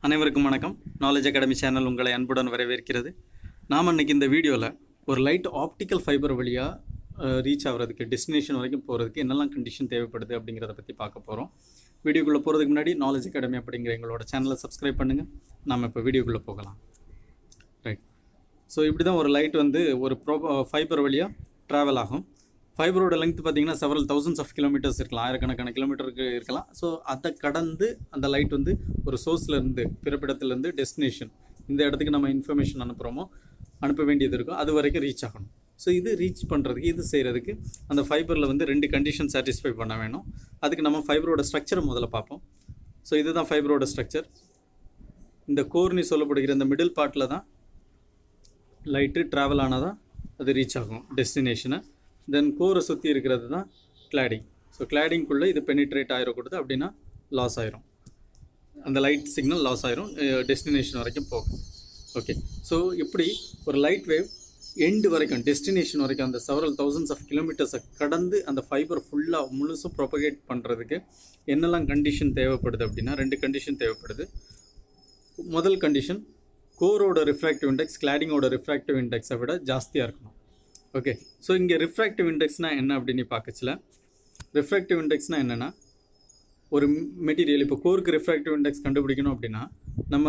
அனைவருக்கும் வணக்கம் knowledge academy channel உங்களை அன்புடன் வரவேற்கிறது நாம் இன்னைக்கு இந்த வீடியோவில் ஒரு லைட் ஆப்டிக்கல் ஃபைபர் வழியாக ரீச் ஆகிறதுக்கு டெஸ்டினேஷன் வரைக்கும் போகிறதுக்கு என்னெல்லாம் கண்டிஷன் தேவைப்படுது அப்படிங்கிறத பற்றி பார்க்க போகிறோம் வீடியோக்குள்ளே போகிறதுக்கு முன்னாடி நாலேஜ் அகாடமி அப்படிங்கிற எங்களோட சேனலை சப்ஸ்கிரைப் பண்ணுங்கள் நாம் இப்போ வீடியோக்குள்ளே போகலாம் ரைட் ஸோ இப்படி தான் ஒரு லைட் வந்து ஒரு ப்ரோ ஃபைபர் வழியாக ட்ராவல் ஆகும் ஃபைபரோட லெங்த் பார்த்தீங்கன்னா செவரல் தௌசண்ட்ஸ் ஆஃப் கிலோமீட்டர்ஸ் இருக்கலாம் ஆயிரக்கணக்கான கிலோமீட்டருக்கு இருக்கலாம் ஸோ அதை கடந்து அந்த லைட் வந்து ஒரு சோர்ஸ்லேருந்து பிறப்பிடத்துலேருந்து டெஸ்டினேஷன் இந்த இடத்துக்கு நம்ம இன்ஃபர்மேஷன் அனுப்புகிறோமோ அனுப்ப வேண்டியது இருக்கும் அது வரைக்கும் ரீச் ஆகணும் ஸோ இது ரீச் பண்ணுறதுக்கு இது செய்கிறதுக்கு அந்த ஃபைபரில் வந்து ரெண்டு கண்டிஷன் சாட்டிஸ்ஃபை பண்ண வேணும் அதுக்கு நம்ம ஃபைபரோட ஸ்ட்ரக்சரை முதல்ல பார்ப்போம் ஸோ இதுதான் ஃபைபரோட ஸ்ட்ரக்சர் இந்த கோர்னி சொல்லப்படுகிற இந்த மிடில் பார்ட்டில் தான் லைட்டு ட்ராவல் ஆனதான் அது ரீச் ஆகும் டெஸ்டினேஷனை தென் கோரை சுற்றி இருக்கிறது தான் கிளாடிங் ஸோ கிளாடிங்குள்ளே இது பெனிட்ரேட் ஆகிடக்கூடாது அப்படின்னா லாஸ் ஆயிரும் அந்த லைட் சிக்னல் லாஸ் ஆயிரும் டெஸ்டினேஷன் வரைக்கும் போகும் ஓகே ஸோ இப்படி ஒரு லைட் வேவ் எண்டு வரைக்கும் டெஸ்டினேஷன் வரைக்கும் அந்த செவரல் தௌசண்ட்ஸ் ஆஃப் கிலோமீட்டர்ஸை கடந்து அந்த ஃபைபர் ஃபுல்லாக முழுசும் ப்ரொபகேட் பண்ணுறதுக்கு என்னெல்லாம் கண்டிஷன் தேவைப்படுது அப்படின்னா ரெண்டு கண்டிஷன் தேவைப்படுது முதல் கண்டிஷன் கோரோட ரிஃப்ராக்டிவ் இண்டெக்ஸ் கிளாடிங்கோட ரிஃப்ராக்டிவ் இண்டெக்ஸை விட ஜாஸ்தியாக இருக்கணும் ஓகே ஸோ இங்கே ரிஃப்ராக்டிவ் இண்டெக்ஸ்னால் என்ன அப்படின்னு பார்க்கச்சில ரிஃப்ராக்டிவ் இண்டெக்ஸ்னால் என்னென்னா ஒரு மெட்டீரியல் இப்போ கோருக்கு ரிஃப்ராக்டிவ் இண்டெக்ஸ் கண்டுபிடிக்கணும் அப்படின்னா நம்ம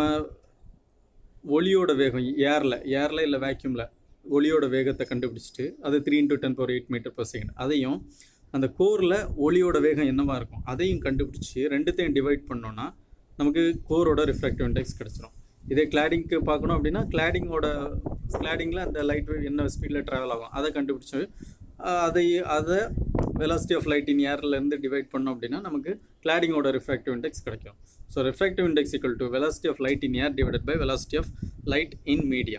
ஒளியோட வேகம் ஏரில் ஏரில் இல்லை வேக்யூமில் ஒளியோட வேகத்தை கண்டுபிடிச்சிட்டு அது three into ten power eight metre per second அதையும் அந்த கோரில் ஒளியோட வேகம் என்னவாக இருக்கும் அதையும் கண்டுபிடிச்சி ரெண்டுத்தையும் டிவைட் பண்ணோன்னா நமக்கு கோரோட ரிஃப்ராக்டிவ் இண்டெக்ஸ் கிடச்சிரும் இதே கிளாடிங்க்கு பார்க்கணும் அப்படின்னா கிளாடிங்கோட கிளாடிங்கில் அந்த லைட் வேவ் என்ன ஸ்பீடில் ட்ராவல் ஆகும் அதை கண்டுபிடிச்சி அதை அதை வெலாசிட்டி ஆஃப் லைட் இன் ஏர்லேருந்து டிவைட் பண்ணோம் அப்படின்னா நமக்கு கிளாடிங்கோட ரிஃப்ராக்டிவ் இண்டெக்ஸ் கிடைக்கும் so refractive index equal to velocity of light in air divided by velocity of light in media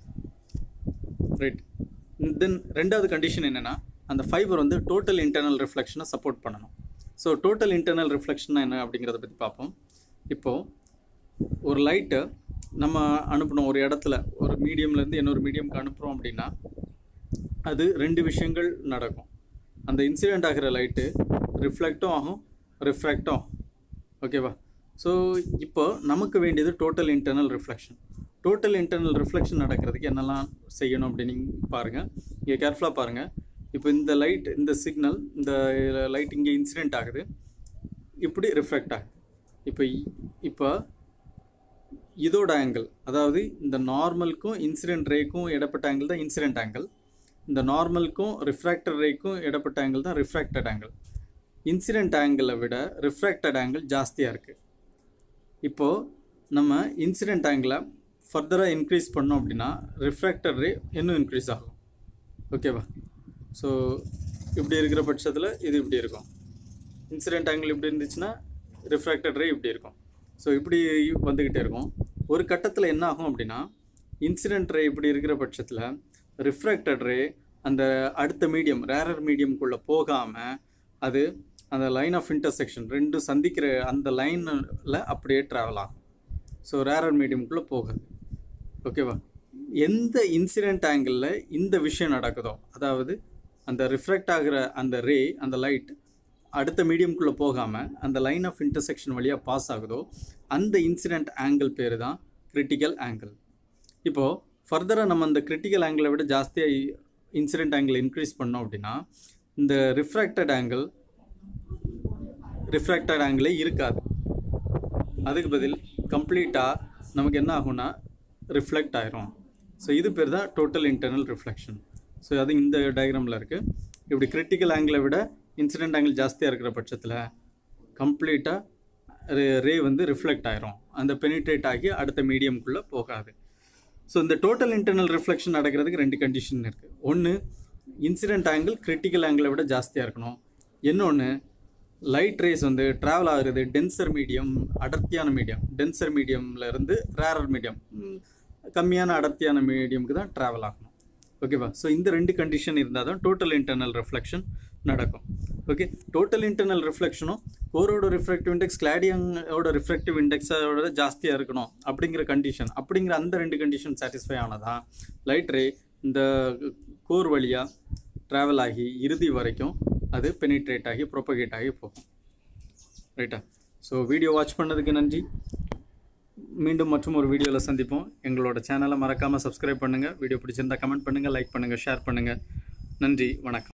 right then ரெண்டாவது கண்டிஷன் என்னென்னா அந்த ஃபைபர் வந்து டோட்டல் இன்டர்னல் ரிஃப்ளெக்ஷனை சப்போர்ட் பண்ணணும் ஸோ டோட்டல் இன்டர்னல் ரிஃப்ளெக்ஷன் என்ன அப்படிங்கிறத பற்றி பார்ப்போம் இப்போது ஒரு லைட்டை நம்ம அனுப்பணும் ஒரு இடத்துல ஒரு மீடியம்லேருந்து இன்னொரு மீடியம்க்கு அனுப்புகிறோம் அப்படின்னா அது ரெண்டு விஷயங்கள் நடக்கும் அந்த இன்சிடெண்ட் ஆகிற லைட்டு ரிஃப்ளெக்டும் ஆகும் ரிஃப்ராக்டும் ஆகும் ஓகேவா ஸோ இப்போ நமக்கு வேண்டியது total internal reflection total internal reflection நடக்கிறதுக்கு என்னெல்லாம் செய்யணும் அப்படின்னு பாருங்கள் இங்கே கேர்ஃபுல்லாக பாருங்கள் இப்போ இந்த லைட் இந்த சிக்னல் இந்த லைட் இங்கே இன்சிடெண்ட் ஆகுது இப்படி ரிஃப்ளெக்ட் ஆகுது இப்போ இப்போ இதோட ஆங்கிள் அதாவது இந்த நார்மலுக்கும் இன்சிடென்ட் ரேக்கும் இடப்பட்ட ஆங்கிள் தான் இன்சிடென்ட் ஆங்கிள் இந்த நார்மலுக்கும் ரிஃப்ராக்டர் ரேக்கும் இடப்பட்ட ஆங்கிள் தான் ரிஃப்ராக்டட் ஆங்கிள் இன்சிடென்ட் ஆங்கிளை விட ரிஃப்ராக்டட் ஆங்கிள் ஜாஸ்தியாக இருக்குது இப்போது நம்ம இன்சிடென்ட் ஆங்கிளை ஃபர்தராக இன்க்ரீஸ் பண்ணோம் அப்படின்னா ரிஃப்ராக்டர் ரே இன்னும் இன்க்ரீஸ் ஆகும் ஓகேவா ஸோ இப்படி இருக்கிற பட்சத்தில் இது இப்படி இருக்கும் இன்சிடென்ட் ஆங்கிள் இப்படி இருந்துச்சுன்னா ரிஃப்ராக்டட் ரே இப்படி இருக்கும் ஸோ இப்படி வந்துக்கிட்டே இருக்கும் ஒரு கட்டத்தில் என்ன ஆகும் அப்படின்னா இன்சிடென்ட் ரே இப்படி இருக்கிற பட்சத்தில் ரிஃப்ராக்டட் ரே அந்த அடுத்த மீடியம் ரேரர் மீடியம்குள்ளே போகாமல் அது அந்த லைன் ஆஃப் இன்டர்செக்ஷன் ரெண்டும் சந்திக்கிற அந்த லைனில் அப்படியே ட்ராவல் ஆகும் ஸோ ரேரர் மீடியம்குள்ளே போகாது ஓகேவா எந்த இன்சிடென்ட் ஆங்கிளில் இந்த விஷயம் நடக்குதோ அதாவது அந்த ரிஃப்ராக்ட் ஆகிற அந்த ரே அந்த லைட் அடுத்த மீடியம்குள்ளே போகாமல் அந்த லைன் ஆஃப் இன்டர்செக்ஷன் வழியாக பாஸ் ஆகுதோ அந்த இன்சிடெண்ட் ஆங்கிள் பேர் தான் கிரிட்டிக்கல் ஆங்கிள் இப்போது ஃபர்தராக நம்ம அந்த கிரிட்டிக்கல் ஆங்கிளை விட ஜாஸ்தியாக இன்சிடெண்ட் ஆங்கிள் இன்க்ரீஸ் பண்ணோம் அப்படின்னா இந்த ரிஃப்ராக்டட் ஆங்கிள் ரிஃப்ராக்டட் ஆங்கிளே இருக்காது அதுக்கு பதில் கம்ப்ளீட்டாக நமக்கு என்ன ஆகும்னா ரிஃப்ளெக்ட் ஆயிரும் ஸோ இது பேர் தான் டோட்டல் இன்டர்னல் ரிஃப்ளெக்ஷன் ஸோ அது இந்த டயக்ராமில் இருக்குது இப்படி கிரிட்டிக்கல் ஆங்கிளை விட இன்சிடென்ட் ஆங்கிள் ஜாஸ்தியாக இருக்கிற பட்சத்தில் கம்ப்ளீட்டாக ரே ரே வந்து ரிஃப்ளெக்ட் ஆயிரும் அந்த பெனிட்ரேட் ஆகி அடுத்த மீடியம்குள்ளே போகாது ஸோ இந்த டோட்டல் இன்டர்னல் ரிஃப்ளெக்ஷன் நடக்கிறதுக்கு ரெண்டு கண்டிஷன் இருக்குது ஒன்று இன்சிடென்ட் ஆங்கிள் கிரிட்டிக்கல் ஆங்கிளை விட ஜாஸ்தியாக இருக்கணும் இன்னொன்று லைட் ரேஸ் வந்து ட்ராவல் ஆகுறது டென்சர் மீடியம் அடர்த்தியான மீடியம் டென்சர் மீடியமில் இருந்து ரேரர் மீடியம் கம்மியான அடர்த்தியான மீடியமுக்கு தான் ட்ராவல் ஆகணும் ஓகேவா ஸோ இந்த ரெண்டு கண்டிஷன் இருந்தால் தான் டோட்டல் இன்டர்னல் ரிஃப்ளெக்ஷன் நடக்கும் ஓகே டோட்டல் இன்டர்னல் ரிஃப்ளெக்ஷனும் கோரோட ரிஃப்ராக்டிவ் இண்டெக்ஸ் கிளாடியங்கோட ரிஃப்ராக்டிவ் இண்டெக்ஸோட ஜாஸ்தியாக இருக்கணும் அப்படிங்கிற கண்டிஷன் அப்படிங்கிற அந்த ரெண்டு கண்டிஷன் சாட்டிஸ்ஃபை ஆனதான் லைட் ரே இந்த கோர் வழியாக ட்ராவல் ஆகி இறுதி வரைக்கும் அது பெனிட்ரேட் ஆகி ப்ரொபகேட் ஆகி போகும் ரைட்டா ஸோ வீடியோ வாட்ச் பண்ணதுக்கு நன்றி மீண்டும் மற்றும் ஒரு வீடியோவில் சந்திப்போம் எங்களோட சேனலை மறக்காமல் சப்ஸ்கிரைப் பண்ணுங்கள் வீடியோ பிடிச்சிருந்தா கமெண்ட் பண்ணுங்கள் லைக் பண்ணுங்கள் ஷேர் பண்ணுங்கள் நன்றி வணக்கம்